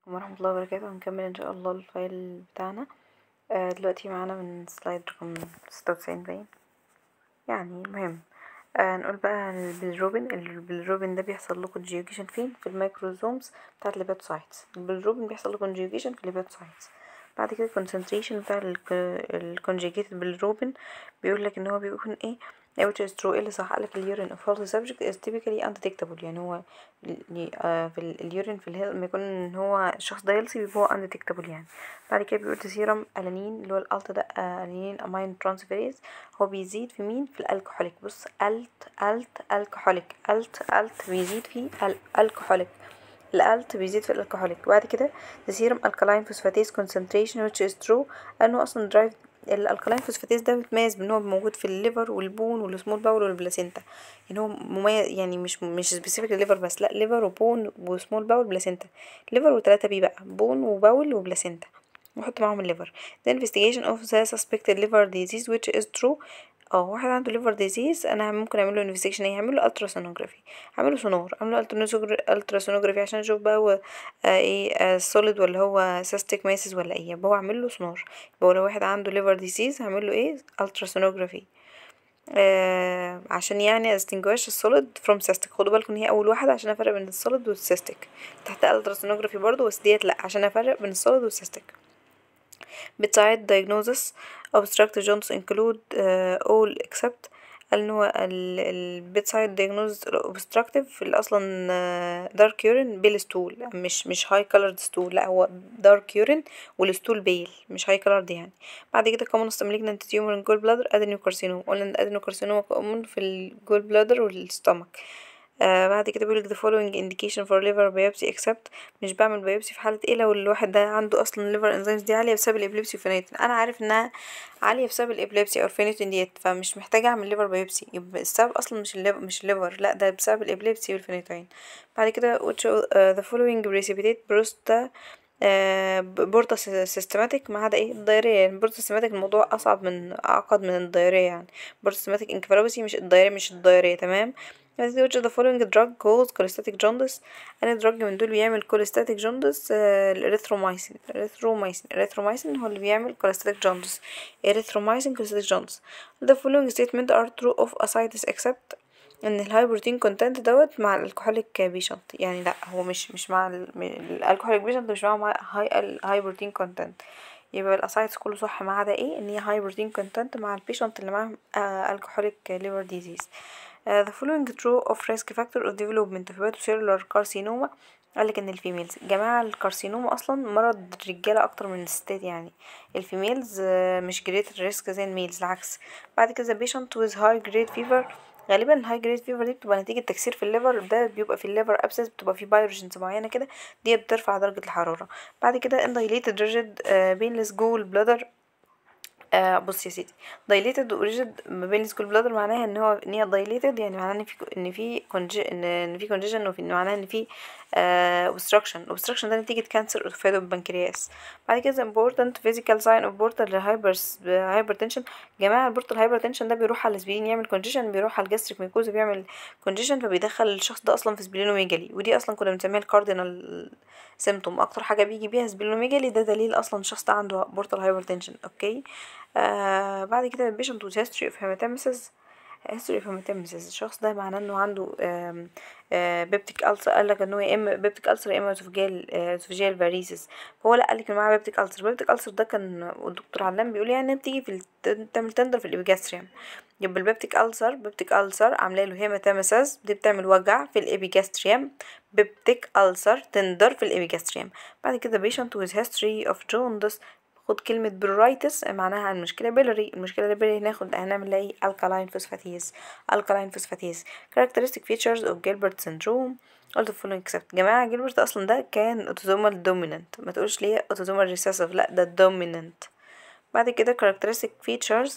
ورحمة الله وبركاته هنكمل ان شاء الله الفايل بتاعنا دلوقتي معانا من سلايد رقم ستة وتسعين باين يعني المهم نقول بقى البيلروبين البيلروبين ده بيحصل له كونجيوجيشن فين في الميكروزومز بتاعت الهيباتوسايتس البيلروبين بيحصل له كونجيوجيشن في الهيباتوسايتس بعد كده الكونسنتريشن بتاع الكونجيجيتد بالروبين بيقولك ان هو بيكون ايه which is true ايه اللي صح قالك اليورين of healthy subject is typically undetectable يعني هو في اليورين في لما يكون ان هو الشخص ده healthy بيبقى هو undetectable يعني بعد كده بيقول سيرم الانين اللي هو الالت ده الانين امين ترانسفيريز هو بيزيد في مين في الالكحوليك بص الت الت الكحوليك الت الت بيزيد في الالكحوليك الالت بيزيد في الالكحوليك بعد كده the serum alkaline phosphatase concentration which is true انه اصلا drive الالكالاين فوسفاتيز ده بيتميز بان هو موجود في الليفر والبون والسمول باول والبلاسينتا يعني هو مميز يعني مش مش سبيسيفيك الليفر بس لا ليفر وبون وسمول باول وبلاسينتا ليفر وتلاتة بي بقى بون وباول وبلاسينتا نحط معاهم الليفر the investigation of the suspected liver disease which is true اه واحد عنده ليفر ديزيز انا ممكن اعمل له انفستيجيشن ايه هعمل له التراسونوجرافي هعمل له سونار اعمل له التراسونوجرافي عشان اشوف بقى هو آه ايه سوليد ولا هو سيستيك ماسز ولا ايه يبقى هو اعمل له سونار يبقى لو واحد عنده ليفر ديزيز هعمل له ايه التراسونوجرافي آه عشان يعني استنجواش السوليد فروم سيستيك خدوا بالكم ان هي اول واحده عشان افرق بين السوليد والسيستيك تحت التراسونوجرافي برضو بس ديت لا عشان افرق بين السوليد والسيستيك بتساعد diagnosis obstructive jaundice include uh, all except ان هو البيتسايد دياجنوز obstructive اللي اصلا دارك يورين بيل ستول مش مش هاي كولرد ستول لا هو دارك يورين والستول بيل مش هاي كولرد يعني بعد كده كمان malignant tumor in gallbladder adenocarcinoma قلنا ان adenocarcinoma كومن في الجول بلادر والستومك آه بعد كده بيقولك the following indication for liver biopsy except مش بعمل biopsy في حالة ايه لو الواحد ده عنده اصلا liver enzymes دي عالية بسبب الابليبسي والفينيتين انا عارف انها عالية بسبب الابليبسي او الفينيتين ديت فمش محتاجة اعمل liver biopsy يبقى السبب اصلا مش الليفر مش الليفر لا ده بسبب الابليبسي والفينيتين بعد كده which uh, the following precipitate prosta آه بورتا سيستماتيك ما عدا ايه الدايريه يعني بورتا سيستماتيك الموضوع اصعب من اعقد من الدايريه يعني بورتا سيستماتيك انكفالوباسي مش الدايريه مش الدايريه تمام which of the following drug cause cholestatic jaundice أنا دراج من دول بيعمل cholestatic jaundice الاريثرومايسين الاريثرومايسين الاريثرومايسين هو اللي بيعمل cholestatic jaundice الاريثرومايسين cholestatic jaundice the following statement are true of ascites except ان الهاي بروتين كونتنت دوت مع الالكحوليك بيشنت يعني لا هو مش مش مع الالكحوليك بيشنت مش معاه هاي الهاي بروتين كونتنت يبقى الاسايتس كله صح ما عدا ايه ان هي هاي بروتين كونتنت مع البيشنت اللي معاه الكحوليك ليفر ديزيز Uh, the following true of risk factor of development of hepatocellular carcinoma قالك ان الفيميلز جماعة الكارسينوما اصلا مرض الرجالة اكتر من الستات يعني الفيميلز مش جريت ريسك زي الميلز العكس بعد كده patient with high grade fever غالبا الهاي جريد فيفر دي بتبقى نتيجة تكسير في الليفر ده بيبقى في الليفر ابسس بتبقى في بايروجينز معينة كده دي بترفع درجة الحرارة بعد كده undilated rigid uh, painless gall bladder آه بص يا سيدي dilated وريجيد ما بين السكول بلادر معناها ان هو ان هي dilated يعني معناها ان في ان في كونج ان في congestion وفي معناها ان في آه obstruction obstruction ده نتيجة كانسر اوفيدو البنكرياس بعد كده important physical sign of portal hypertension جماعة البورتال هايبرتنشن ده بيروح على الاسبرين يعمل congestion بيروح على الجاستريك ميكوزا بيعمل congestion فبيدخل الشخص ده اصلا في سبلينوميجالي ودي اصلا كنا بنسميها الكاردينال سيمتوم اكتر حاجة بيجي بيها سبلينوميجالي ده دليل اصلا الشخص ده عنده بورتال هايبرتنشن اوكي آه بعد كده البيشنت with history of hematemesis history of hematemesis الشخص ده معناه انه عنده بيبتيك ألسر قالك ان هو يا اما بيبتيك ألسر يا اما اسوفجيال اسوفجيال فاريسيس فهو لا قالك ان معاه بيبتيك ألسر بيبتيك ألسر ده كان الدكتور علام بيقول يعني بتيجي في تعمل تندر في الابيجاستريم يبقى البيبتيك ألسر بيبتيك ألسر عامله له هيماتيمسيس دي بتعمل وجع في الابيجاستريم بيبتيك ألسر تندر في الابيجاستريم بعد كده patient with history of jaundice خد كلمة برايتس معناها المشكلة بيلري المشكلة البيلري هناخد هنعمل ايه alkaline phosphatase alkaline phosphatase characteristic features of Gilbert syndrome all the following except جماعة جيلبرت اصلا ده كان autosomal dominant ما تقولش ليه autosomal recessive لا ده dominant بعد كده characteristic features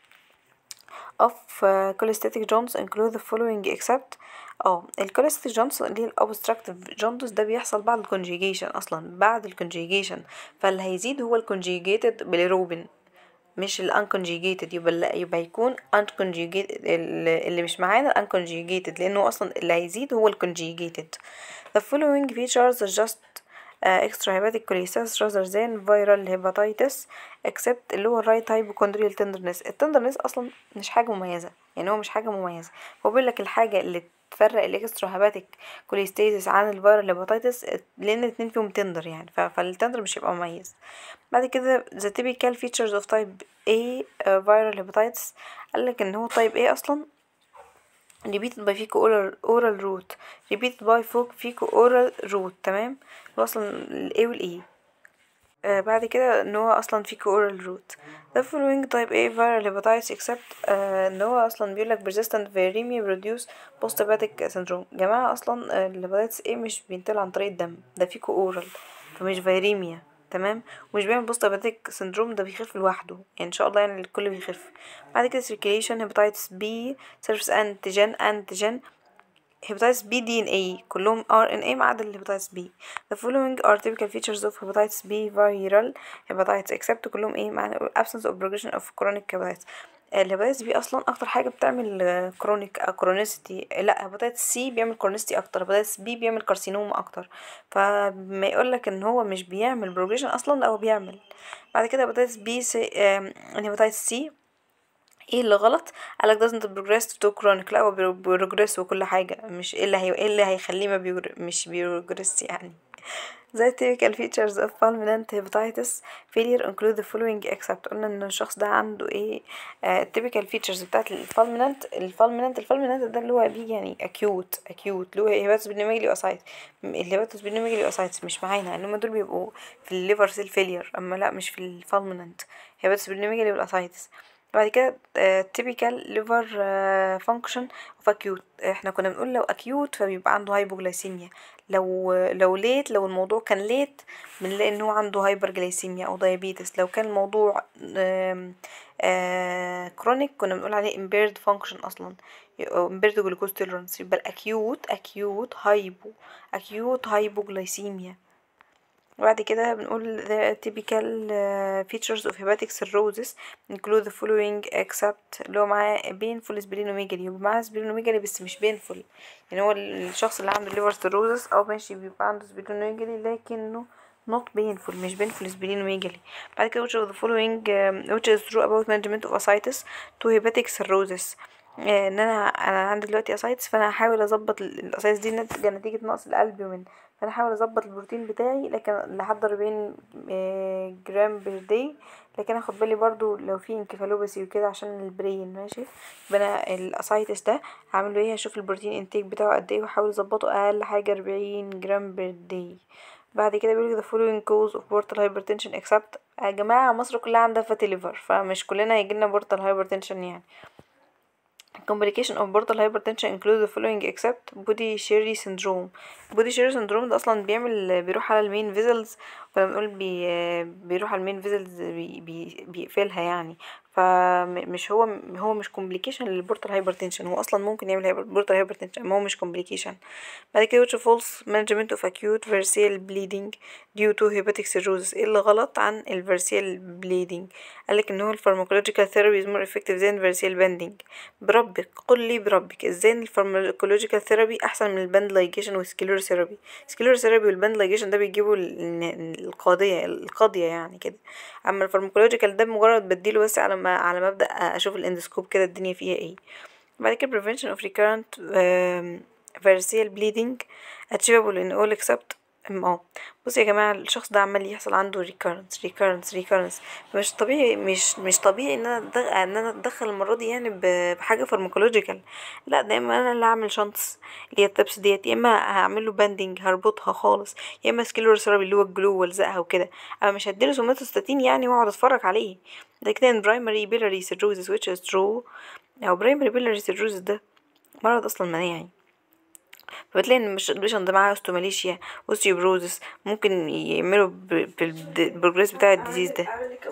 of uh, cholestatic jaundice include the following except اه الكوليستيك جونز اللي هي الابستراكتيف جونز ده بيحصل بعد الكونجيجيشن اصلا بعد الكونجيجيشن فاللي هيزيد هو الكونجيجيتد بالروبين مش الانكونجيجيتد يبقى يبقى يكون unconjugated اللي مش معانا الانكونجيجيتد لانه اصلا اللي هيزيد هو الكونجيجيتد the following features are just extra hepatic cholestasis rather than viral hepatitis except اللي هو الرايت hypochondrial tenderness التندرنس اصلا مش حاجة مميزة يعني هو مش حاجة مميزة هو بيقول لك الحاجة اللي تفرق الاكسترا هيباتيك كوليستيزيس عن الفيرال هيباتيتس لان الاتنين فيهم تندر يعني فالتندر مش هيبقى مميز بعد كده the typical features of type A uh, viral hepatitis قالك ان هو type A اصلا repeated by فيكو oral, oral route repeated by فوق فيكو oral route تمام هو اصلا ال A وال E آه بعد كده ان هو اصلا فيه oral route the following type A viral hepatitis except آه ان هو اصلا بيقولك persistent viremia produce post hepatic syndrome جماعة اصلا الهيباتيتس A مش بينتقل عن طريق الدم ده فيكو oral فمش فيريميا تمام ومش بيعمل بوست هيباتيك سندروم ده بيخف لوحده يعني ان شاء الله يعني الكل بيخف بعد كده circulation hepatitis B surface antigen antigen hepatitis B DNA كلهم RNA ما عدا الهيباتيتس B the following are typical features of hepatitis B viral hepatitis except كلهم ايه مع absence of progression of chronic hepatitis الهيباتيتس بي اصلا اكتر حاجه بتعمل كرونيك كرونيستي لا هيباتيتس سي بيعمل كرونيستي اكتر هيباتيتس بي بيعمل كارسينوما اكتر فما يقولك ان هو مش بيعمل بروجريشن اصلا لا هو بيعمل بعد كده هيباتيتس بي سي هيباتيتس سي ايه اللي غلط قالك doesn't progress to chronic لا هو بيروجريس وكل حاجة مش ايه اللي هي ايه اللي هيخليه ما بيجر... مش بيروجريس يعني زي typical features of fulminant hepatitis failure include the following except قلنا ان الشخص ده عنده ايه آه typical features بتاعت الفالمينانت الفالمينانت الفالمينانت ده اللي هو بيجي يعني acute acute اللي هو هيباتوس بنيميلي اوسايت الهيباتوس بنيميلي اوسايتس مش معانا ان هم دول بيبقوا في الليفر سيل فيلير اما لا مش في الفالمينانت هيباتوس بنيميلي اوسايتس بعد كده typical liver function of acute احنا كنا بنقول لو acute فبيبقى عنده هايبوجلايسيميا لو لو ليت لو الموضوع كان ليت بنلاقي ان هو عنده هايبرجلايسيميا او دايابيتس لو كان الموضوع كرونيك كنا بنقول عليه impaired function اصلا impaired glucose tolerance يبقى الاكيوت acute هايبو acute hypoglycemia وبعد كده بنقول the typical features of hepatic cirrhosis include the following except اللي هو معاه painful splenomegaly يبقى معاه splenomegaly بس مش painful يعني هو الشخص اللي عنده liver cirrhosis أو ماشي بيبقى عنده splenomegaly لكنه not painful مش painful splenomegaly بعد كده which of the following which is true about management of ascites to hepatic cirrhosis ان انا انا عندي دلوقتي اسايتس فانا هحاول اظبط الاسايتس دي نتيجه نتيجه نقص الالبومين فانا هحاول اظبط البروتين بتاعي لكن لحد 40 جرام بير داي لكن اخد بالي برضو لو في انكفالوباسي وكده عشان البرين ماشي يبقى انا الاسايتس ده هعمله ايه هشوف البروتين انتيك بتاعه قد ايه واحاول اظبطه اقل حاجه 40 جرام بير داي بعد كده بيقولك the following cause of portal hypertension except يا جماعة مصر كلها عندها fatty liver فمش كلنا هيجيلنا portal hypertension يعني complication of portal hypertension include the following except body Sherry syndrome body Sherry syndrome ده اصلا بيعمل بيروح على المين فيزلز كنا بنقول بي بيروح على المين فيزلز بي بي بيقفلها يعني فمش هو هو مش complication للبورتال هايبرتنشن هو اصلا ممكن يعمل بورتال هايبرتنشن اما هو مش complication بعد كده which false management of acute versial bleeding due to hepatic cirrhosis ايه اللي غلط عن الفيرسيال bleeding قالك ان هو الفارماكولوجيكال ثيرابي is more effective than vertical bending بربك قل لي بربك ازاي الفارماكولوجيكال ثيرابي احسن من الباند لايجيشن والسكيلور ثيرابي السكيلور ثيرابي والباند لايجيشن ده بيجيبوا القاضية القاضية يعني كده اما الفارماكولوجيكال ده مجرد بديله بس على ما على ما ابدا اشوف الاندسكوب كده الدنيا فيها ايه بعد كده prevention of recurrent uh, variceal bleeding achievable in all except اه بصوا يا جماعه الشخص ده عمال يحصل عنده recurrence recurrence recurrence مش طبيعي مش مش طبيعي ان انا دغ... ان انا اتدخل المره دي يعني بحاجه فارماكولوجيكال لا ده اما انا اللي اعمل شنطس اللي هي التبس ديت يا اما هعمل له باندنج هربطها خالص يا اما سكيلور ثيرابي اللي هو الجلو والزقها وكده انا مش هديله سوماتوستاتين يعني واقعد اتفرج عليه ده كده برايمري بيلاري سيروزس which is true او برايمري بيلاري سيروزس ده مرض اصلا مناعي فبتلاقي ان مش البيشنت ده معاه اوستوماليشيا اوستيوبروزس ممكن يعملوا بالبروجريس بتاع الديزيز ده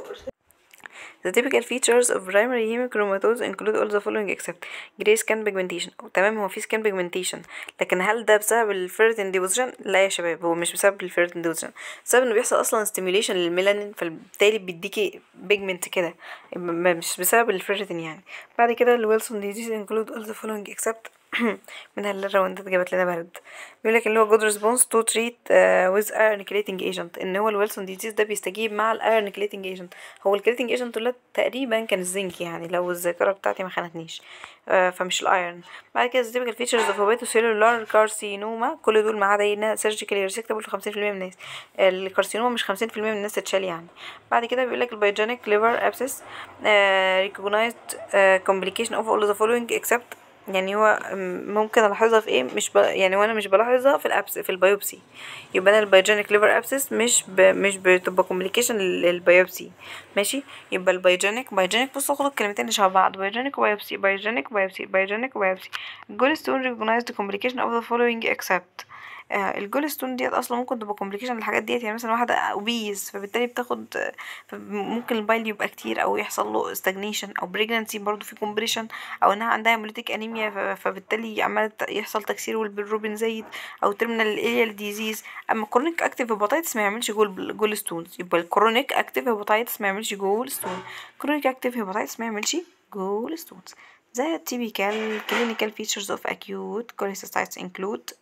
The typical features of primary hemochromatosis include all the following except gray skin pigmentation تمام هو في skin pigmentation لكن هل ده بسبب الفيرتين ديبوزيشن لا يا شباب هو مش بسبب الفيرتين ديبوزيشن بسبب انه بيحصل اصلا stimulation للميلانين فبالتالي بيديكي بيجمنت كده مش بسبب الفيرتين يعني بعد كده الويلسون disease include all the following except منها الراوندات جابت لنا برد بيقول لك اللي هو good response to treat uh, with iron chelating agent ان هو الويلسون ديزيز ده بيستجيب مع الايرن chelating agent هو الكليتنج ايجنت دول تقريبا كان الزنك يعني لو الذاكره بتاعتي ما خانتنيش آه فمش الايرن بعد كده typical features of hepatocellular carcinoma كل دول ما عدا هنا surgically resectable في 50% من الناس الكارسينوما مش 50% من الناس تتشال يعني بعد كده بيقول لك البيوجينيك liver abscess uh, recognized uh, complication of all the following except يعني هو ممكن الاحظها في ايه مش ب... يعني وانا مش بلاحظها في الابس في البيوبسي يبقى انا البيوجينيك ليفر ابسس مش ب... مش بتبقى كومبليكيشن للبيوبسي ماشي يبقى البيوجينيك بيوجينيك بصوا خدوا الكلمتين اللي شبه بعض بيوجينيك وبيوبسي بيوجينيك وبيوبسي بيوجينيك وبيوبسي جول ستون ريكوجنايزد كومبليكيشن اوف ذا فولوينج اكسبت آه الجول ستون ديت اصلا ممكن تبقى كومبليكيشن للحاجات ديت يعني مثلا واحده اوبيز فبالتالي بتاخد ممكن البايل يبقى كتير او يحصل له استجنيشن او بريجنانسي برضو في كومبريشن او انها عندها هيموليتيك انيميا فبالتالي عمال يحصل تكسير والبيلروبين زايد او ترمينال الاليال ديزيز اما كرونيك اكتيف هيباتيتس ما يعملش جول جول ستونز يبقى الكرونيك اكتيف هيباتيتس ما يعملش جول ستون كرونيك اكتيف هيباتيتس ما يعملش جول ستونز The typical clinical features of acute cholecystitis include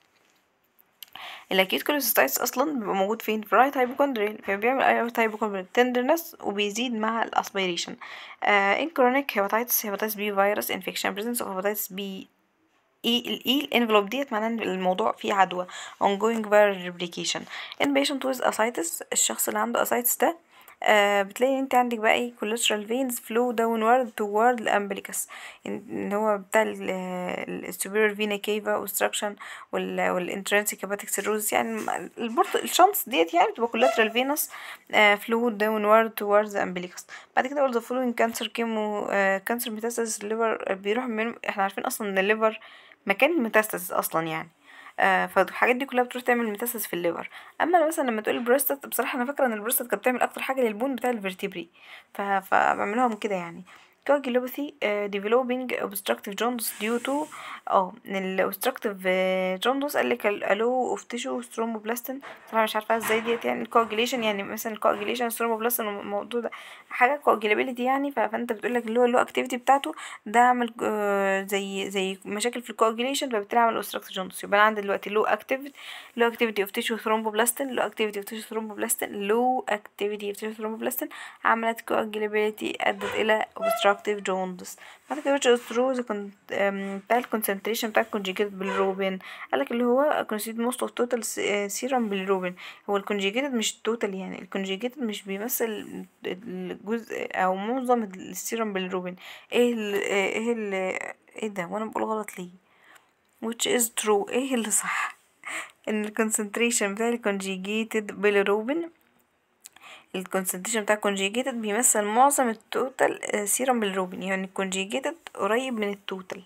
الاكيوت كوليسيستايتس اصلا بيبقى موجود فين في رايت هايبوكوندريال فبيعمل رايت هايبوكوندريال تندرنس وبيزيد مع الاسبيريشن ان كرونيك هيباتيتس هيباتيتس بي فيروس انفكشن بريزنس اوف هيباتيتس بي اي الاي الانفلوب ديت معناه ان الموضوع فيه عدوى ongoing viral replication in patient with ascites الشخص اللي عنده ascites ده آه بتلاقي انت عندك بقى ايه collateral veins flow downward toward the umbilicus ان هو بتاع ال superior vena cava obstruction وال وال intrinsic hepatic cirrhosis يعني البورت الشانس ديت يعني بتبقى collateral venous آه flow downward toward the umbilicus بعد كده all the following cancer chemo آه cancer metastasis liver بيروح من احنا عارفين اصلا ان الليفر مكان الميتاستاسيس اصلا يعني آه فالحاجات دي كلها بتروح تعمل ميتاسيس في الليفر اما مثلا لما تقول البروستات بصراحه انا فاكره ان البروستات كانت بتعمل اكتر حاجه للبون بتاع الفرتبري فبعملهم كده يعني coagulopathy uh, developing obstructive jaundice due to اه ال obstructive uh, jaundice قال لك allow of tissue thromboplastin طبعا مش عارفه ازاي ديت يعني الكواجيليشن يعني مثلا الكواجيليشن thromboplastin الموضوع ده حاجه coagulability يعني فانت بتقول لك اللي هو اللو اكتيفيتي بتاعته ده عمل uh, زي زي مشاكل في الكواجيليشن فبالتالي عمل obstructive jaundice يبقى انا عندي دلوقتي low activity low activity of tissue thromboplastin low activity of tissue thromboplastin low activity of tissue thromboplastin عملت coagulability ادت الى obstructive obstructive jaundice بعد كده which is true the con بتاع الكونسنتريشن بتاع الكونجيجيتد بالروبين قالك اللي هو constitute most of total serum بالروبين هو الكونجيجيتد مش التوتال يعني الكونجيجيتد مش بيمثل الجزء او معظم السيرم بالروبين ايه ال ايه ال ايه ده وانا بقول غلط ليه which is true ايه اللي صح ان الكونسنتريشن بتاع الكونجيجيتد بالروبين الكونسنتريشن بتاع الكونجيجيتد بيمثل معظم التوتال سيرم بالروبين يعني الكونجيجيتد قريب من التوتال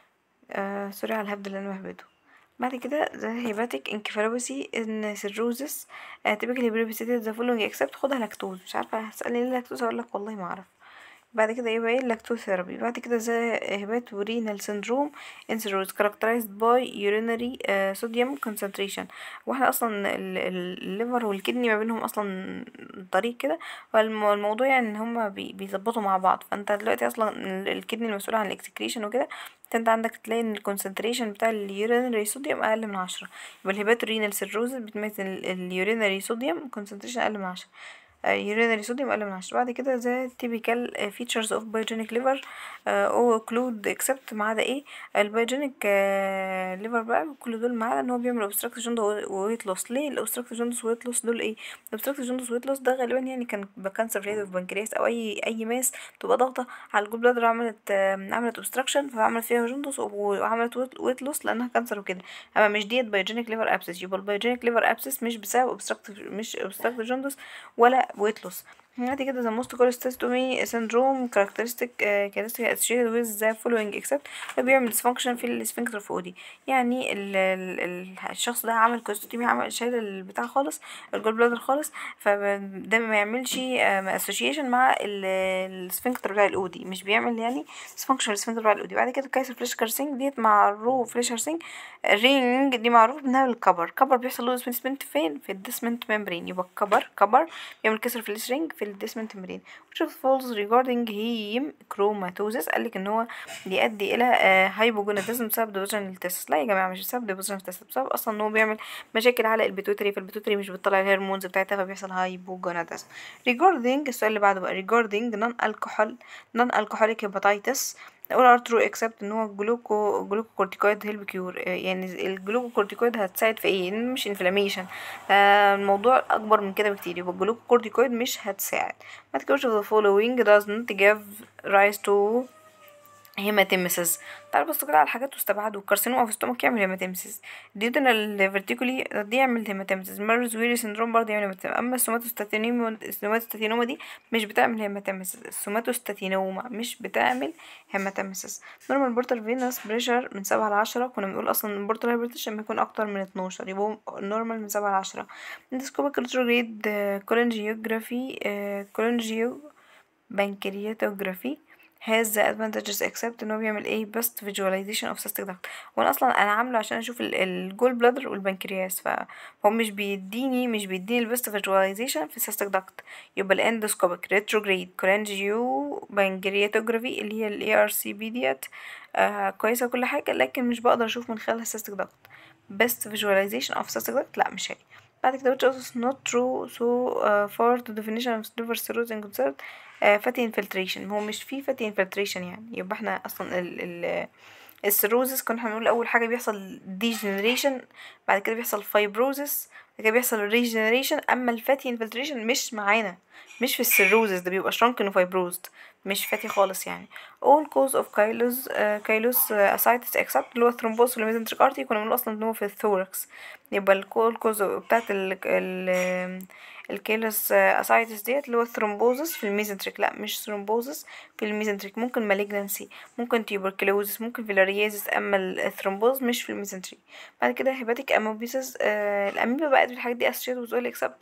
آه سوري على الهبد اللي انا بهبده بعد كده ذا هيباتيك انكفالوباثي ان سيروزس تيبيكالي بريبيسيتد ذا فولوينج اكسبت خدها لاكتوز مش عارفه هتسالني ليه لاكتوز هقول لك والله ما اعرف بعد كده يبقى ايه اللاكتوز ثيرابي بعد كده زي هيباتورينال سيندروم انسيروز كاركترايزد باي يورينري صوديوم كونسنتريشن واحنا اصلا الليفر والكدني ما بينهم اصلا طريق كده والموضوع يعني ان هما بيظبطوا مع بعض فانت دلوقتي اصلا الكدني المسؤول عن الاكسكريشن وكده انت عندك تلاقي ان الكونسنتريشن بتاع اليورينري صوديوم اقل من عشرة يبقى الهيباتورينال سيروز بتمثل اليورينري صوديوم كونسنتريشن اقل من عشرة urinary sodium أقل من عشرة بعد كده the typical features of biogenic liver او include except ما عدا ايه البيوجينيك liver بقى كل دول ما عدا ان هو بيعمل obstructive jaundice وويت loss ليه ال obstructive jaundice وويت loss دول ايه ال obstructive jaundice وويت loss ده غالبا يعني كان بكانسر في البنكرياس او اي اي ماس تبقى ضاغطة على الجول بلادر عملت عملت obstruction فعملت فيها jaundice وعملت ويت loss لانها كانسر وكده اما مش ديت biogenic liver abscess يبقى البيوجينيك liver abscess مش بسبب obstructive مش obstructive jaundice ولا weight loss بعد كده the most cholecystomy syndrome characteristic uh, characteristic associated with the following except بيعمل dysfunction في السفنكتر فودي يعني ال ال الشخص ده عمل كوليستومي عمل شال البتاع خالص الجول بلادر خالص فده ما يعملش association مع السفنكتر بتاع الاودي مش بيعمل يعني dysfunction السفنكتر بتاع الاودي بعد كده كايسر فليش كارسينج ديت مع الرو فليش كارسينج رينج دي معروف انها الكبر كبر بيحصل له ديسمنت فين في الديسمنت ممبرين يبقى الكبر كبر بيعمل كسر في الرينج في الديسمنت ممبرين which of falls regarding هيم chromatosis قالك ان هو بيؤدي الى هايبوجوناديزم بسبب ديفيجن التستس لا يا جماعه مش بسبب ديفيجن التستس بسبب اصلا ان هو بيعمل مشاكل على البيتوتري فالبيتوتري مش بتطلع الهرمونز بتاعتها فبيحصل هايبوجوناديزم regarding السؤال اللي بعده بقى regarding non alcohol non alcoholic hepatitis نقول ار ترو اكسبت ان هو جلوكو جلوكوكورتيكويد هيلب كيور يعني الجلوكوكورتيكويد هتساعد في ايه مش انفلاميشن الموضوع اكبر من كده بكتير يبقى الجلوكوكورتيكويد مش هتساعد ما تكونش the following does not give rise to هيماتيمسيس تعال بصوا كده على الحاجات واستبعدوا الكارسينوما في الستومك يعمل هيماتيمسيس ديودنال فيرتيكولي دي يعمل هيماتيمسيس مارز ويري سندروم برضه يعمل هيماتيمسيس اما السوماتوستاتينوما السوماتوستاتينوما دي مش بتعمل هيماتيمسيس السوماتوستاتينوما مش بتعمل هيماتيمسيس نورمال بورتال فينوس بريشر من سبعة لعشرة كنا بنقول اصلا البورتال هايبرتيشن لما يكون اكتر من اتناشر يبقى نورمال من سبعة لعشرة اندسكوبيك ريتروجريد كولنجيوجرافي كولنجيو بانكرياتوجرافي has the advantages except ان هو بيعمل ايه best visualization of cystic duct وانا اصلا انا عامله عشان اشوف الجول بلادر والبنكرياس فهو مش بيديني مش بيديني البست visualization في cystic duct يبقى الاندوسكوبيك ريتروجريد كولانجيو بانكرياتوجرافي اللي هي الاي ار سي بي ديت آه كويسه كل حاجه لكن مش بقدر اشوف من خلالها cystic duct best visualization of cystic duct لا مش هي بعد كده which is not true so uh, far to definition of liver cirrhosis and concerned فاتي انفلتريشن هو مش فيه فاتي انفلتريشن يعني يبقى احنا اصلا ال ال السيروزس كنا هنقول اول حاجه بيحصل ديجنريشن بعد كده بيحصل فايبروزس بعد كده بيحصل ريجنريشن اما الفاتي انفلتريشن مش معانا مش في السيروزس ده بيبقى شرانكن وفايبروزد مش فاتي خالص يعني all cause of كايلوس كايلوس اسايتس except اللي هو الثرومبوس في الميزنتريك ارتي كنا بنقول اصلا ان هو في الثوركس يبقى الكول كوز بتاعت ال ال الكيلوس اسايتس ديت اللي هو الثرومبوزس في الميزنتريك لا مش ثرومبوزس في الميزنتريك ممكن مالجنسي ممكن تيوبركلوزس ممكن فيلاريازيس اما الثرومبوز مش في الميزنتريك بعد كده هيباتيك اموبيسس آه الاميبا بقت الحاجات دي اسوشيت وتقول اكسبت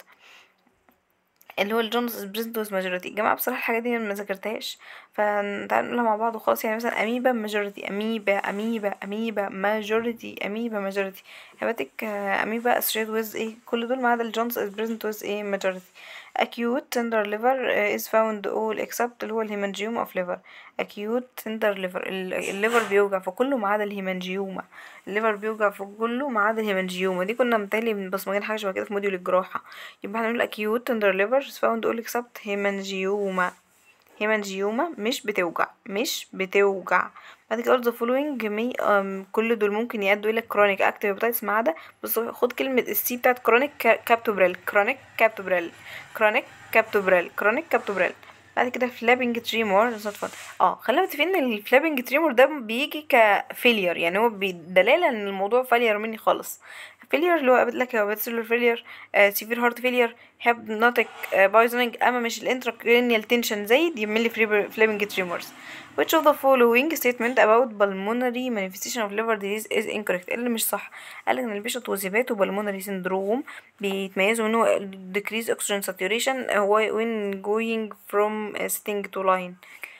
اللي هو الجونز بريزنتوس ماجوريتي جماعة بصراحة الحاجات دي ما ذاكرتهاش فتعالوا نقولها مع بعض وخلاص يعني مثلا اميبا ماجوريتي اميبا اميبا اميبا ماجوريتي اميبا ماجوريتي هيباتيك اميبا اسوشيت ويز ايه كل دول ما عدا الجونز بريزنت ويز ايه ماجوريتي acute tender liver uh, is found all except اللي هو الهيمانجيوم of liver acute tender liver الليفر بيوجع في كله ما عدا الهيمانجيوما الليفر بيوجع في كله ما عدا الهيمانجيوما دي كنا متهيألي بصمجين حاجة شبه كده في موديول الجراحة يبقى احنا نقول acute tender liver is found all except هيمانجيوما هيمانجيوما مش بتوجع مش بتوجع بعد كده the following مي um, كل دول ممكن يأدوا الى chronic active hepatitis ما عدا بص خد كلمة السي بتاعت chronic كابتوبريل chronic كابتوبريل chronic كابتوبريل chronic كابتوبريل بعد كده فلابنج تريمور اه خلينا متفقين ان الفلابنج تريمور ده بيجي كفيلير يعني هو دلالة ان الموضوع فيلير مني خالص فيلير اللي هو قلت لك هو باتسلر فيلير سيفير هارت فيلير هيبنوتيك بايزنينج اما مش الانتراكرينيال تنشن زايد يعمل لي فلابنج تريمورز which of the following statement about pulmonary manifestation of liver disease is incorrect اللي مش صح قال ان البيشنت وزيباتو pulmonary syndrome بيتميزوا انه decrease oxygen saturation هو when going from sitting to lying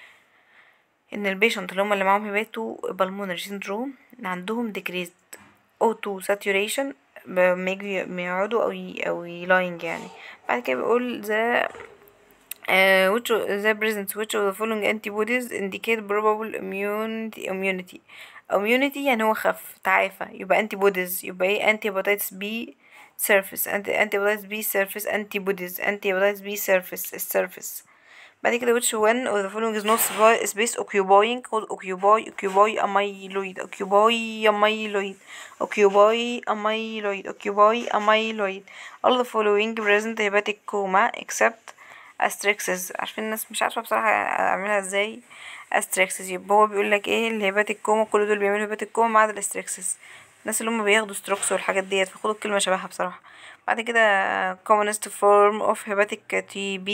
ان البيشنت اللي هم اللي معاهم هيباتو pulmonary syndrome عندهم decreased O2 saturation لما يجوا يقعدوا او ي او يلاينج يعني بعد كده بيقول the Uh, which the presence which of the following antibodies indicate probable immunity immunity immunity يعني هو خف تعافى يبقى antibodies يبقى ايه antibodies B surface anti antibodies B surface antibodies antibodies B surface السيرفيس بعد كده which one of the following is not space occupying called occupy occupy amyloid occupy amyloid occupy amyloid occupy amyloid all the following present hepatic coma except استريكسز عارفين الناس مش عارفه بصراحه اعملها ازاي استريكسز يبقى هو بيقول لك ايه الهيباتيك كوما كل دول بيعملوا هيباتيك كوما ما عدا الاستريكسز الناس اللي هم بياخدوا ستروكس والحاجات ديت فخدوا الكلمه شبهها بصراحه بعد كده commonest form of hepatic TB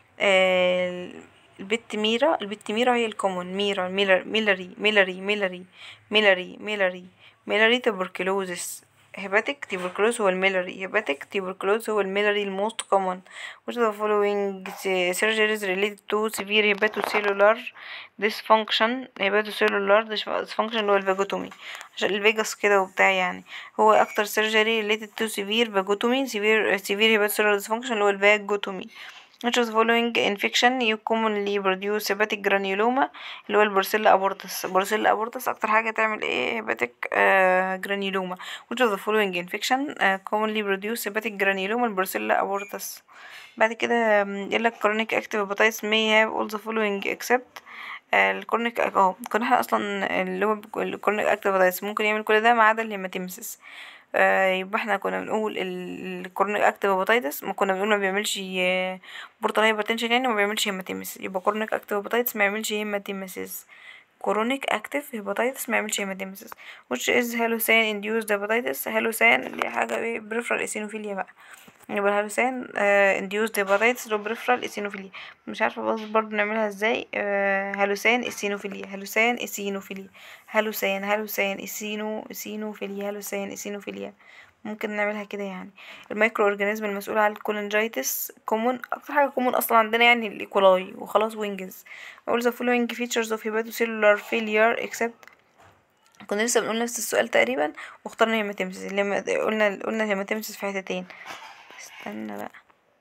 آه البت ميرا البت ميرا هي الكومون ميرا ميلر ميلري ميلري ميلري ميلري ميلري ميلري tuberculosis hepatic tuberculosis هو الميلري hepatic tuberculosis هو الميلري الموست common which of the following surgeries related to severe hepatocellular dysfunction hepatocellular dysfunction اللي هو الفاجوتومي عشان الفيجاس كده وبتاع يعني هو اكتر surgery related to severe vagotomy severe severe hepatocellular dysfunction اللي هو الفاجوتومي which of the following infection you commonly produce hepatic granuloma اللي هو البروسيلا abortus بروسيلا abortus اكتر حاجة تعمل ايه hepatic آه granuloma which of the following infection آه commonly produce hepatic granuloma البروسيلا abortus بعد كده يقولك chronic active hepatitis may have all the following except الكورنيك اه كنا احنا اصلا اللي هو الكورنيك اكتيف ممكن يعمل كل ده ما عدا الهيماتيمسيس آه يبقى احنا كنا بنقول الكورنيك اكتيف هيباتيتس ما كنا بنقول ما بيعملش بورتال هايبرتنشن يعني ما بيعملش هيماتيمسيس يبقى كورنيك اكتيف هيباتيتس ما يعملش هيماتيمسيس كورونيك اكتيف هيباتيتس ما يعملش هيماتيمسيس which is hallucine induced hepatitis hallucine اللي هي حاجة ايه بريفرال اسينوفيليا بقى يبقى الهالوسان induced hepatitis لو بريفرال اسينوفيليا مش عارفة برضه نعملها ازاي هالوسان اسينوفيليا هالوسان اسينوفيليا هالوسان هالوسان اسينو اسينوفيليا هالوسان اسينوفيليا ممكن نعملها كده يعني الميكرو اورجانيزم المسؤول عن الكولنجايتس كومون اكتر حاجه كومون اصلا عندنا يعني الايكولاي وخلاص وينجز all the following features of hepatocellular failure except كنا لسه بنقول نفس السؤال تقريبا واخترنا هيماتيمسيس اللي قلنا قلنا هيماتيمسيس في حتتين استنى بقى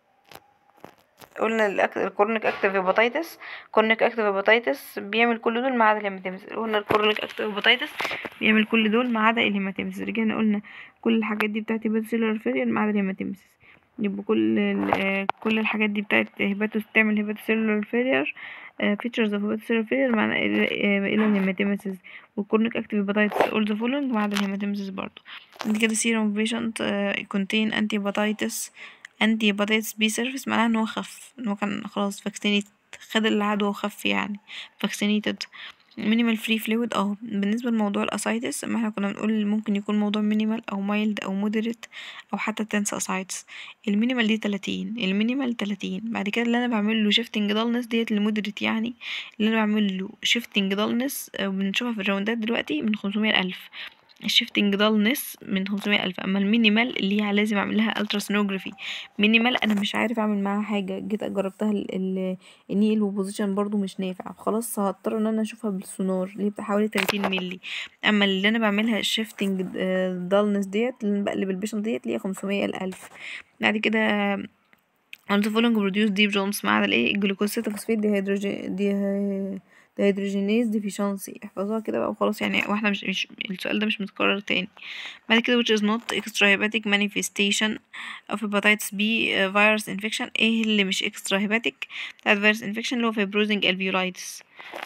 قلنا الكورنيك اكتيف هيباتيتس كورنيك اكتيف هيباتيتس بيعمل كل دول ما عدا الهيماتيمسيس قلنا الكورنيك اكتيف هيباتيتس بيعمل كل دول ما عدا الهيماتيمسيس رجعنا قلنا كل الحاجات دي بتاعت هيباتوسيلر فيلير ما عدا الهيماتيمسيس يبقى كل كل الحاجات دي بتاعت هيباتوس تعمل هيباتوسيلر فيلير features of hepatocellular failure معنى إلى الهيماتيمسيس والكورنيك اكتيف hepatitis all the following ما عدا الهيماتيمسيس برضه بعد كده serum patient uh, contain anti hepatitis anti hepatitis B surface معناها ان هو خف ان هو كان خلاص vaccinated خد العدوى وخف يعني vaccinated minimal free fluid اه بالنسبة لموضوع الاسايتس ما احنا كنا بنقول ممكن يكون موضوع minimal او mild او moderate او حتى tense اسايتس المينيمال دي تلاتين المينيمال تلاتين بعد كده اللي انا بعمل له shifting dullness ديت المودريت يعني اللي انا بعمل له shifting dullness بنشوفها في الراوندات دلوقتي من خمسمية الف الشيفتنج دالنس من خمسمية ألف أما المينيمال اللي هي لازم أعمل لها التراسونوجرافي مينيمال أنا مش عارف أعمل معاها حاجة جيت جربتها النيل وبوزيشن برضو مش نافع خلاص هضطر إن أنا أشوفها بالسونار اللي هي حوالي تلاتين ملي أما اللي أنا بعملها الشيفتنج دالنس ديت اللي بقلب البيشن ديت اللي هي خمسمية الألف بعد كده all the following produce deep joints مع الايه الجلوكوزيت فوسفيت دي هيدروجين دي ديهيدروجينيز ديفيشنسي احفظوها كده بقى وخلاص يعني واحنا مش, مش السؤال ده مش متكرر تاني بعد كده which is not extrahepatic manifestation of hepatitis B virus infection ايه اللي مش extrahepatic بتاعت virus infection اللي هو fibrosing alveolitis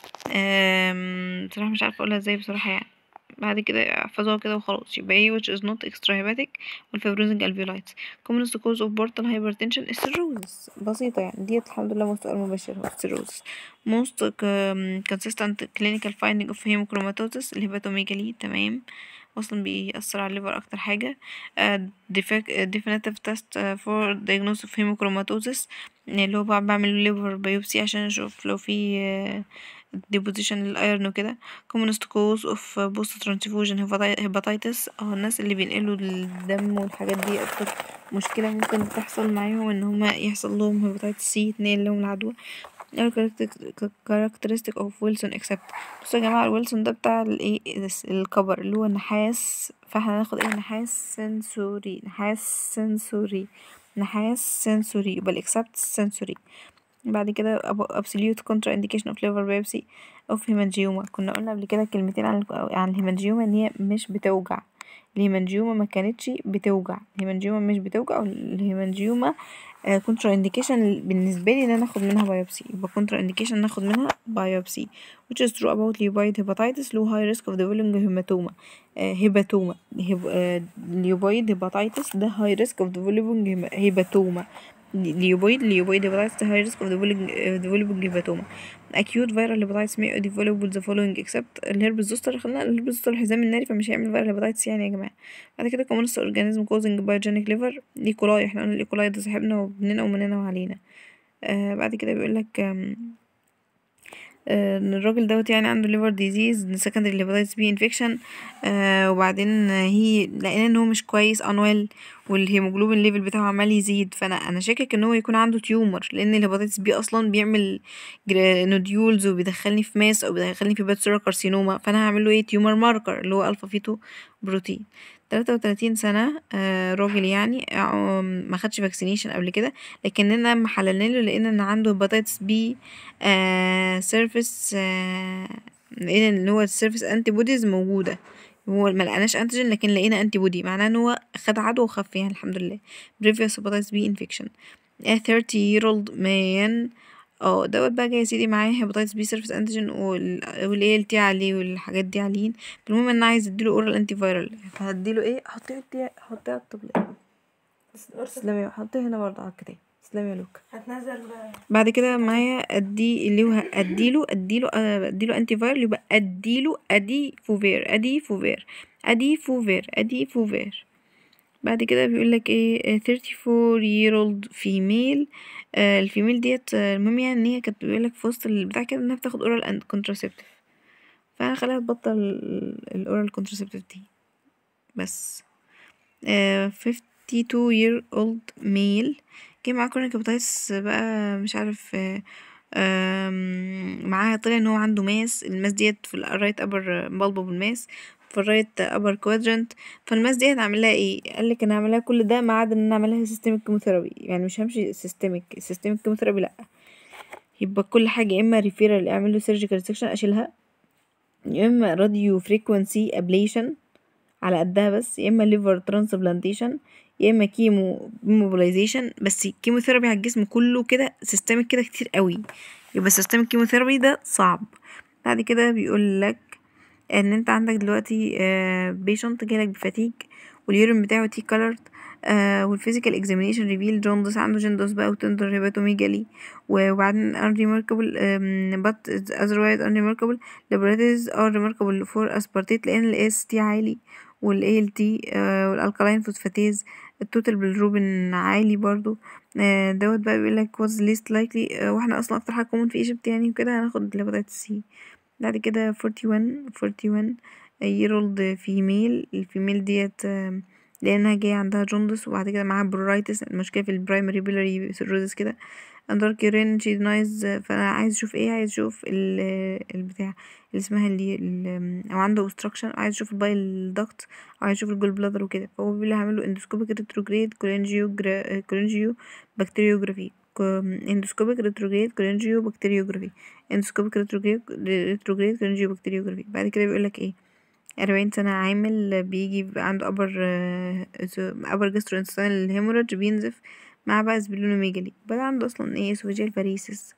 بصراحة مش عارفة اقولها ازاي بصراحة يعني بعد كده احفظوها كده وخلاص يبقى ايه which is not extrahepatic والفيبروزنج alveolitis commonest cause of portal hypertension السيروزس بسيطة يعني ديت الحمد لله سؤال مباشر هو السيروزس most consistent clinical finding of hemochromatosis الهيباتوميجالي تمام اصلا بيأثر على الليفر اكتر حاجة uh, definitive test for diagnosis of hemochromatosis اللي هو بعمل liver biopsy عشان اشوف لو في deposition للايرن وكده commonest cause of post transfusion hepatitis اه الناس اللي بينقلوا الدم والحاجات دي اكتر مشكلة ممكن تحصل معاهم ان هما يحصل لهم hepatitis C تنقل لهم العدوى characteristic of Wilson except بصوا يا جماعة الويلسون ده بتاع الايه الكبر اللي هو النحاس فاحنا هناخد ايه نحاس سنسوري نحاس سنسوري نحاس سنسوري يبقى الاكسبت سنسوري بعد كده absolute contraindication of liver biopsy of hemangioma كنا قلنا قبل كده كلمتين عن عن الهيمانجيوما ان هي مش بتوجع الهيمانجيوما ما كانتش بتوجع الهيمانجيوما مش بتوجع والهيمانجيوما كونترا انديكيشن بالنسبة لي ان انا اخد منها بايوبسي يبقى كونترا انديكيشن ناخد منها بايوبسي which is true about leukoid hepatitis low high risk of developing hematoma هيباتوما leukoid hepatitis ده high risk of developing hematoma ليوبويد ليوبويد hepatitis high risk of developing, developing hematoma acute viral hepatitis may develop with the following except الهربس زوستر خلينا الهربس زوستر الحزام الناري فمش هيعمل viral hepatitis يعني يا جماعة بعد كده commonest organism causing biogenic liver الايكولاي احنا قلنا الايكولاي ده صاحبنا وابننا ومننا وعلينا آه بعد كده بيقولك آه ان الراجل دوت يعني عنده ليفر ديزيز سكندري هيباتيتس بي انفكشن وبعدين هي لقينا ان هو مش كويس انويل والهيموجلوبين ليفل بتاعه عمال يزيد فانا انا شاكك ان هو يكون عنده تيومر لان الهيباتيتس بي اصلا بيعمل نوديولز وبيدخلني في ماس او بيدخلني في باتسيرا كارسينوما فانا هعمل له ايه تيومر ماركر اللي هو الفا فيتو بروتين تلاتة وتلاتين سنة آه راجل يعني آه ما خدش فاكسينيشن قبل كده لكننا لما حللنا له لقينا ان عنده هيباتيتس بي آه سيرفيس آه لقينا ان هو السيرفيس انتي بوديز موجودة هو ما لقيناش انتيجين لكن لقينا انتي بودي معناه ان هو خد عدوى وخف يعني الحمد لله previous hepatitis B infection a 30 year old man اه دوت بقى جاي يا سيدي معاه هيباتيتس بي سيرفيس انتيجين والاي ال تي عليه والحاجات دي عليين المهم ان انا عايز اديله اورال انتي فايرال فهديله ايه حطيه حطيه على الطبلة تسلمي يا- حطيه هنا برضه على الكتاب تسلمي يا لوكا هتنزل بعد كده معايا ادي اللي هو اديله اديله آه، اديله انتي فايرال يبقى اديله ادي فوفير ادي فوفير ادي فوفير ادي فوفير بعد كده بيقول لك ايه آه، 34 year old female آه الفيميل ديت آه، المهم يعني ان هي كانت بيقول لك في وسط البتاع كده انها بتاخد اورال اند كونتراسيبتيف فانا خليها تبطل الاورال كونتراسيبتيف دي بس آه 52 year old male جه معاه كرونيك هيباتايتس بقى مش عارف آه آم، معاها طلع ان هو عنده ماس الماس ديت في الرايت ابر بالبو بالماس في الرايت ابر كوادرنت فالماس ديت هعمل لها ايه قال لك انا هعمل لها كل ده ما عدا ان انا اعمل لها سيستميك كيموثيرابي يعني مش همشي سيستميك سيستميك كيموثيرابي لا يبقى كل حاجه يا اما ريفيرال اعمل له سيرجيكال سيكشن اشيلها يا اما راديو فريكوانسي ابليشن على قدها بس يا اما ليفر ترانسبلانتيشن يا اما كيمو موبيلايزيشن بس الكيموثيرابي على الجسم كله كده سيستمك كده كتير قوي يبقى سيستمك كيموثيرابي ده صعب بعد كده بيقول لك ان انت عندك دلوقتي بيشنت جالك بفاتيج واليورين بتاعه تي كولرد والفيزيكال اكزامينيشن ريفيل جوندس عنده جوندس بقى وتندر هيباتوميجالي وبعدين unremarkable um, but it's otherwise unremarkable laboratories are remarkable for aspartate لان ال AST عالي وال ALT آه والالكالاين فوسفاتيز التوتال بالروبين عالي برضو آه دوت بقى بيقول لك what's least likely آه واحنا اصلا اكتر حاجه common في ايجيبت يعني وكده هناخد الهيباتيتس سي بعد كده 41 41 year old female الفيميل ديت آم، لانها جايه عندها جوندس وبعد كده معاها برورايتس المشكله في البرايمري بيلاري سيروزس كده اندارك يورين شي دينايز فانا عايز اشوف ايه عايز اشوف ال- البتاع اللي اسمها اللي ال- او عنده obstruction عايز اشوف البايل داكت او عايز اشوف الجول بلادر وكده فهو بيقول لي هعمل له اندوسكوبيك ريتروجريد كولينجيو كولينجيو بكتيريوجرافي اندوسكوبيك ريتروجريد كولينجيو بكتيريوجرافي اندوسكوبيك ريتروجريد ريتروجريد كولينجيو بكتيريوجرافي بعد كده بيقول لك ايه أربعين سنة عامل بيجي بيبقى عنده أبر أبر جاسترو انتستينال هيموراج بينزف مع بقى سبلونوميجالي بقى عنده أصلا ايه اسوفيجيال باريسيس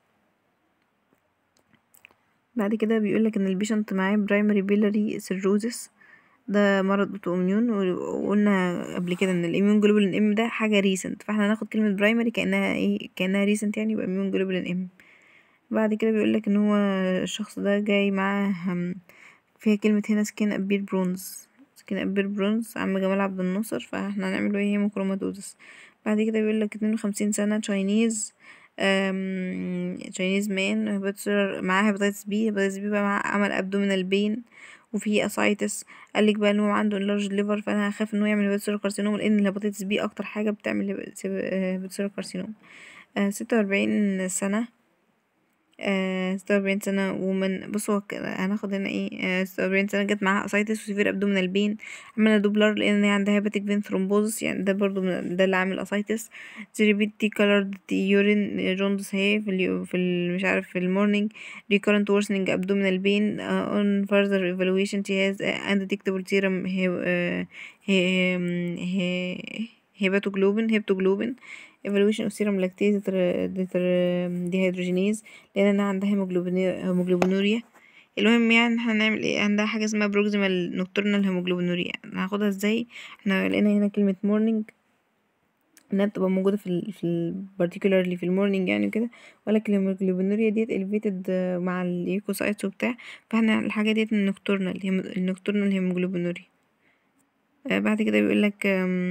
بعد كده بيقولك ان البيشنت معاه برايمري بيلاري سيروزس ده مرض اوتو اميون وقلنا قبل كده ان الاميون جلوبولين ام ده حاجه ريسنت فاحنا هناخد كلمه برايمري كانها ايه كانها ريسنت يعني يبقى اميون جلوبولين ام بعد كده بيقولك ان هو الشخص ده جاي معاه هم- فيها كلمة هنا سكين ابير برونز سكين ابير برونز عم جمال عبد الناصر فاحنا هنعمله ايه هيموكروماتوزس بعد كده بيقولك اتنين وخمسين سنة تشاينيز تشاينيز مان هيباتيتس معاه هيباتيتس بي هيباتيتس بي بقى معاه عمل ابدومينال بين وفي اسايتس قالك بقى ان هو عنده انلارج ليفر فانا هخاف ان هو يعمل هيباتيتس كارسينوم لان الهيباتيتس بي اكتر حاجة بتعمل هيباتيتس كارسينوم ستة وأربعين سنة ستة وأربعين سنة ومن بصوا ك- هناخد هنا ايه ستة وأربعين سنة جت معاها اسايتس وسيفير ابدومينال بين عملنا دوبلر لان هي عندها هيباتيك فين ثرومبوزس يعني ده برضو من ده اللي عامل اسايتس ريبيت تي كولرد يورين جوندس هي في ال في ال مش عارف في المورنينج recurrent worsening abdominal pain uh, on further evaluation she has uh, undetectable serum he, uh, he, he, هيباتوجلوبين هيباتوجلوبين evaluation of serum lactase dehydrogenase لان انا عندها هيموجلوبيني- هيموجلوبينوريا المهم يعني احنا هنعمل ايه عندها حاجه اسمها بروكسيمال نوكتورنال هيموجلوبينوريا هناخدها ازاي احنا لقينا هنا كلمه مورنينج انها بتبقى موجوده في ال في ال particularly في المورنينج يعني وكده ولكن الهيموجلوبينوريا ديت elevated آه، مع الليوكوسايتس وبتاع فاحنا الحاجه ديت النوكتورنال النوكتورنال هيموجلوبينوريا آه، بعد كده بيقول لك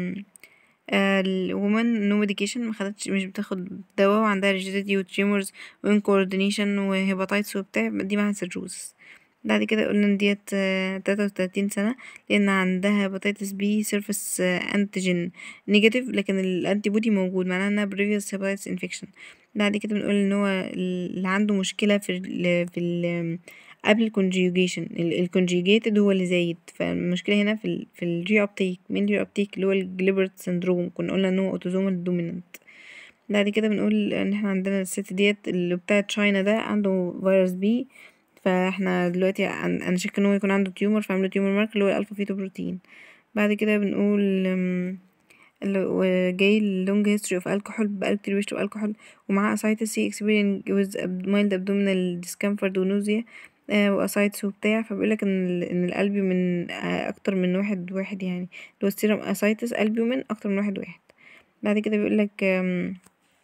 الومن نو ميديكيشن ما خدتش مش بتاخد دواء وعندها ريجيديتي وتريمورز وان كوردينيشن وهيباتايتس وبتاع دي معاها سيروزس بعد كده قلنا ان ديت تلاتة وتلاتين سنة لان عندها هيباتيتس بي سيرفس انتيجين نيجاتيف لكن الانتي بودي موجود معناها انها previous hepatitis infection بعد كده بنقول ان هو اللي عنده مشكلة في ال في ال قبل الكونجيوجيشن الكونجيجيتد هو اللي زايد فالمشكلة هنا في ال في الري ابتيك مين الري ابتيك اللي هو الجليبرت سندروم كنا قلنا ان هو اوتوزومال دومينانت بعد كده بنقول ان احنا عندنا الست ديت اللي بتاعة تشاينا ده عنده فيروس بي فاحنا دلوقتي عن- انا شاكه ان هو يكون عنده تيومر فعملوا تيومر مارك اللي هو الالفا فيتو بروتين بعد كده بنقول أم، اللي هو جاي اللونج هيستوري اوف الكحول بقاله كتير بيشرب الكحول ومعاه اسايتس هي اكسبيرين ويز مايلد ابدومينال ديسكمفورت ونوزيا واسايتس وبتاع فبيقولك ان ال- ان الالبيومين آه، اكتر من واحد واحد يعني اللي هو السيرم اسايتس البيومين اكتر من واحد واحد بعد كده بيقولك أم،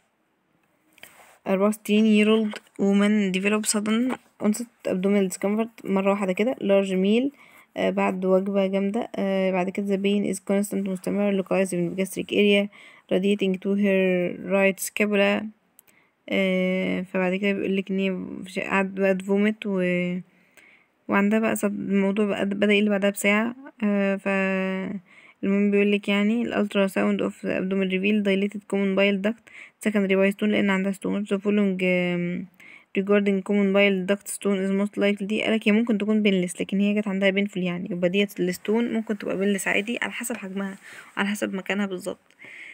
64 year old woman develop sudden onset abdominal discomfort مرة واحدة كده large meal آه بعد وجبة جامدة آه بعد كده the pain is constant مستمر localized in the gastric area radiating to her right scapula آه فبعد كده بيقولك ان هي ش- قعدت بقى تفومت و وعندها بقى صد... الموضوع بقى بدأ يقل بعدها بساعة آه ف المهم بيقولك يعني الالترا ساوند اوف abdomen reveal dilated common bile duct secondary bile stone لان عندها stone the following um, regarding common bile duct stone is most likely دي قالك هي ممكن تكون بنلس لكن هي جت عندها painful يعني يبقى ديت الستون ممكن تبقى بنلس عادي على حسب حجمها على حسب مكانها بالظبط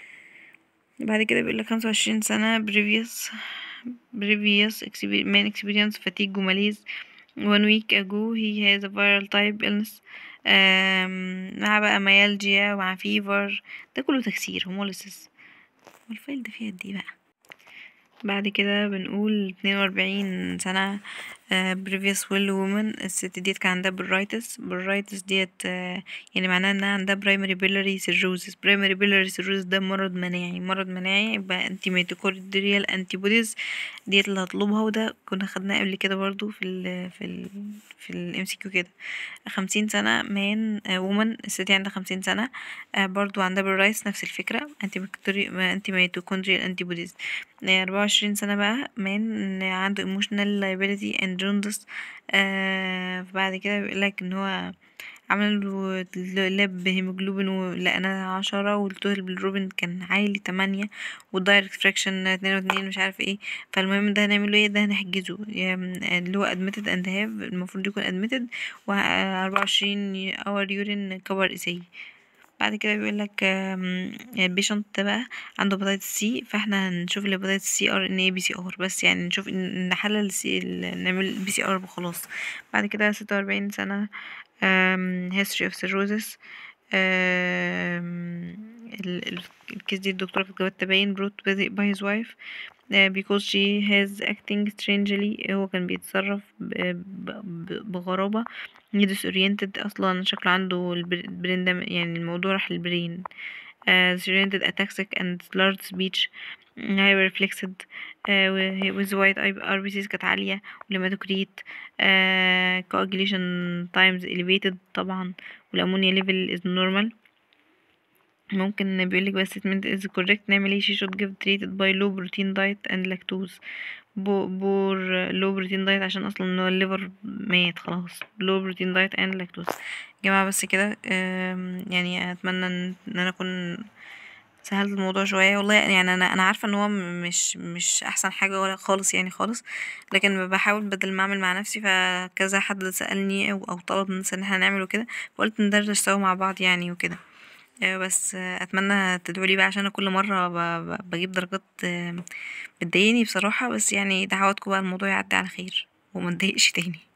بعد كده بيقولك خمسة وعشرين سنة previous previous expe- main experience fatigue وماليز one week ago he has a viral type illness آم، مع بقى ميالجيا ومع فيفر ده كله تكسير هوموليسيس والفايل ده فيه قد ايه بقى بعد كده بنقول اتنين وأربعين سنة آه previous well woman الست ديت كان عندها برايتس برايتس ديت آه يعني معناها انها عندها primary biliary cirrhosis primary biliary cirrhosis ده مرض مناعي مرض مناعي يبقى anti mitochondrial antibodies ديت اللي هطلبها وده كنا خدناه قبل كده برضو في ال في ال في الام سي كيو كده خمسين سنة مان وومن الست دي عندها خمسين سنة آه برضو عندها برايتس نفس الفكرة anti anti mitochondrial antibodies أربعة وعشرين سنة بقى مان عنده emotional liability and jaundice آه بعد كده بيقولك ان هو عملوا لاب هيموجلوبين ولقينا عشرة والتوتال بالروبين كان عالي تمانية والدايركت فراكشن اتنين واتنين مش عارف ايه فالمهم ده هنعمله ايه ده هنحجزه يعني اللي هو admitted and have المفروض يكون admitted وأربعة وعشرين اور يورين كبر اسي بعد كده بيقولك البيشنت بقى عنده هيباتيتس سي فاحنا هنشوف الهيباتيتس سي ار ان ايه بي سي ار بس يعني نشوف إن نحلل السي نعمل بي سي ار وخلاص بعد كده ستة وأربعين سنة um, history of cirrhosis um, ال- ال- الكيس دي الدكتورة في جواب تبين brought by by his wife uh, because she has acting strangely هو كان بيتصرف ب- ب- ب- بغرابة he disoriented أصلا شكله عنده البر- البرين ده يعني الموضوع راح للبرين uh, disoriented ataxic and slurred speech hyperreflexed uh, with white RBCs كانت عالية والهيماتوكريت uh, coagulation times elevated طبعا والأمونيا level is normal ممكن بيقولك بس statement is correct نعمل ايه she should give treated by low protein diet and lactose بو بور low protein diet عشان اصلا ان هو الليفر مات خلاص low protein diet and lactose جماعة بس كده آم، يعني اتمنى ان إن انا اكون سهلت الموضوع شوية والله يعني انا انا عارفة ان هو م- مش مش احسن حاجة ولا خالص يعني خالص لكن بحاول بدل ما اعمل مع نفسي فكذا حد سألني او أو طلب من ان احنا نعمل وكده فقلت ندردش سوا مع بعض يعني وكده آه، بس آه، اتمنى تدعوا لي بقى عشان أنا كل مره ب- ب- بجيب درجات آه، بتضايقني بصراحه بس يعني دعواتكم بقى الموضوع يعدي على خير وما نضايقش تاني